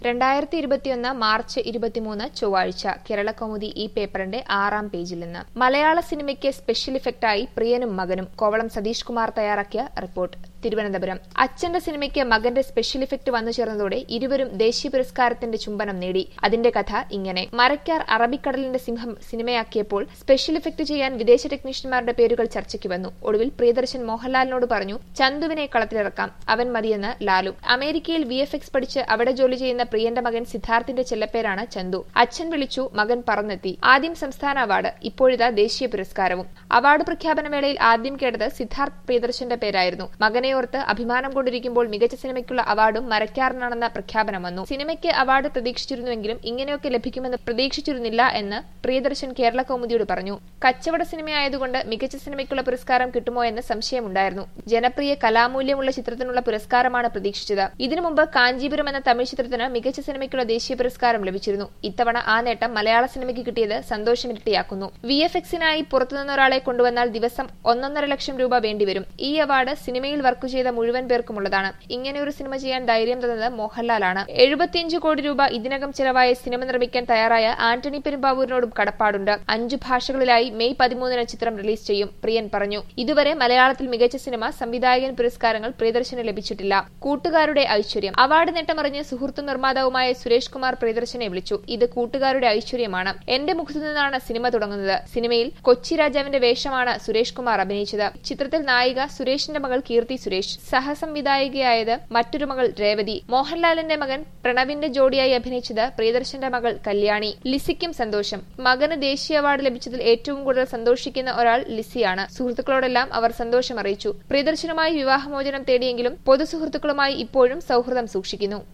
രണ്ടായിരത്തി ഇരുപത്തിയൊന്ന് മാർച്ച് ഇരുപത്തിമൂന്ന് ചൊവ്വാഴ്ച കേരളകൗമുദി ഈ പേപ്പറിന്റെ ആറാം പേജിൽ നിന്ന് മലയാള സിനിമയ്ക്ക് സ്പെഷ്യൽ ഇഫക്റ്റായി പ്രിയനും മകനും കോവളം സതീഷ് കുമാർ തയ്യാറാക്കിയ റിപ്പോർട്ട് തിരുവനന്തപുരം അച്ഛന്റെ സിനിമയ്ക്ക് മകന്റെ സ്പെഷ്യൽ ഇഫക്റ്റ് വന്നു ചേർന്നതോടെ ഇരുവരും ദേശീയ പുരസ്കാരത്തിന്റെ ചുംബനം നേടി അതിന്റെ കഥ ഇങ്ങനെ മരക്കാർ അറബിക്കടലിന്റെ സിംഹം സിനിമയാക്കിയപ്പോൾ സ്പെഷ്യൽ ഇഫക്റ്റ് ചെയ്യാൻ വിദേശ ടെക്നീഷ്യന്മാരുടെ പേരുകൾ ചർച്ചയ്ക്ക് വന്നു ഒടുവിൽ പ്രിയദർശൻ മോഹൻലാലിനോട് പറഞ്ഞു ചന്തുവിനെ കളത്തിലിറക്കാം അവൻ മതിയെന്ന് ലാലു അമേരിക്കയിൽ വി എഫ് എക്സ് പഠിച്ച് അവിടെ ജോലി ചെയ്യുന്ന പ്രിയന്റെ മകൻ സിദ്ധാർത്ഥിന്റെ ചെല്ലപ്പേരാണ് ചന്തു അച്ഛൻ വിളിച്ചു മകൻ പറന്നെത്തി ആദ്യം സംസ്ഥാന അവാർഡ് ഇപ്പോഴിതാ ദേശീയ പുരസ്കാരവും അവാർഡ് പ്രഖ്യാപന വേളയിൽ ആദ്യം കേട്ടത് സിദ്ധാർത്ഥ് പ്രിയദർശന്റെ പേരായിരുന്നു മകനെയോർത്ത് അഭിമാനം കൊണ്ടിരിക്കുമ്പോൾ മികച്ച സിനിമയ്ക്കുള്ള അവാർഡും മരക്കാരനാണെന്ന പ്രഖ്യാപനം വന്നു സിനിമയ്ക്ക് അവാർഡ് പ്രതീക്ഷിച്ചിരുന്നുവെങ്കിലും ഇങ്ങനെയൊക്കെ ലഭിക്കുമെന്ന് പ്രതീക്ഷിച്ചിരുന്നില്ല എന്ന് പ്രിയദർശൻ കേരള കൗമുദിയോട് പറഞ്ഞു കച്ചവട സിനിമയായതുകൊണ്ട് മികച്ച സിനിമയ്ക്കുള്ള പുരസ്കാരം കിട്ടുമോ എന്ന് സംശയമുണ്ടായിരുന്നു ജനപ്രിയ കലാമൂല്യമുള്ള ചിത്രത്തിനുള്ള പുരസ്കാരമാണ് പ്രതീക്ഷിച്ചത് ഇതിനു മുമ്പ് കാഞ്ചീപുരം എന്ന തമിഴ് ചിത്രത്തിന് മികച്ച സിനിമയ്ക്കുള്ള ദേശീയ പുരസ്കാരം ലഭിച്ചിരുന്നു ഇത്തവണ ആ നേട്ടം മലയാള സിനിമയ്ക്ക് കിട്ടിയത് സന്തോഷമിരട്ടിയാക്കുന്നു വി എഫ് എക്സിനായി പുറത്തുനിന്ന് ഒരാളെ കൊണ്ടുവന്നാൽ ദിവസം ഒന്നൊന്നര ലക്ഷം രൂപ വേണ്ടിവരും ഈ അവാർഡ് സിനിമയിൽ വർക്ക് ചെയ്ത മുഴുവൻ പേർക്കുമുള്ളതാണ് ഇങ്ങനെയൊരു സിനിമ ചെയ്യാൻ ധൈര്യം തന്നത് മോഹൻലാലാണ് എഴുപത്തിയഞ്ച് കോടി രൂപ ഇതിനകം ചിലവായ സിനിമ നിർമ്മിക്കാൻ തയ്യാറായ ആന്റണി പെരുമ്പാവൂരിനോടും കടപ്പാടുണ്ട് അഞ്ചു ഭാഷകളിലായി മെയ് പതിമൂന്നിന് ചിത്രം റിലീസ് ചെയ്യും പ്രിയൻ പറഞ്ഞു ഇതുവരെ മലയാളത്തിൽ മികച്ച സിനിമ സംവിധായകൻ പുരസ്കാരങ്ങൾ പ്രിയദർശന് ലഭിച്ചിട്ടില്ല കൂട്ടുകാരുടെ ഐശ്വര്യം അവാർഡ് നേട്ടമറിഞ്ഞ് സുഹൃത്തും നിർമ്മാതാവുമായ സുരേഷ് കുമാർ പ്രിയദർശനെ വിളിച്ചു ഇത് കൂട്ടുകാരുടെ ഐശ്വര്യമാണ് എന്റെ മുഖത്തു നിന്നാണ് സിനിമ തുടങ്ങുന്നത് സിനിമയിൽ കൊച്ചി രാജാവിന്റെ വേഷമാണ് സുരേഷ് കുമാർ അഭിനയിച്ചത് ചിത്രത്തിൽ നായിക സുരേഷിന്റെ മകൾ കീർത്തി സുരേഷ് സഹസംവിധായികയായത് മറ്റൊരു മകൾ രേവതി മോഹൻലാലിന്റെ മകൻ പ്രണവിന്റെ ജോഡിയായി അഭിനയിച്ചത് പ്രിയദർശന്റെ മകൾ കല്യാണി ലിസിക്കും സന്തോഷം മകന് ദേശീയ അവാർഡ് ലഭിച്ചതിൽ ഏറ്റവും കൂടുതൽ സന്തോഷിക്കുന്ന ഒരാൾ ലിസിയാണ് സുഹൃത്തുക്കളോടെല്ലാം അവർ സന്തോഷം അറിയിച്ചു പ്രിയദർശനുമായി വിവാഹമോചനം തേടിയെങ്കിലും പൊതുസുഹൃത്തുക്കളുമായി ഇപ്പോഴും സൗഹൃദം സൂക്ഷിക്കുന്നു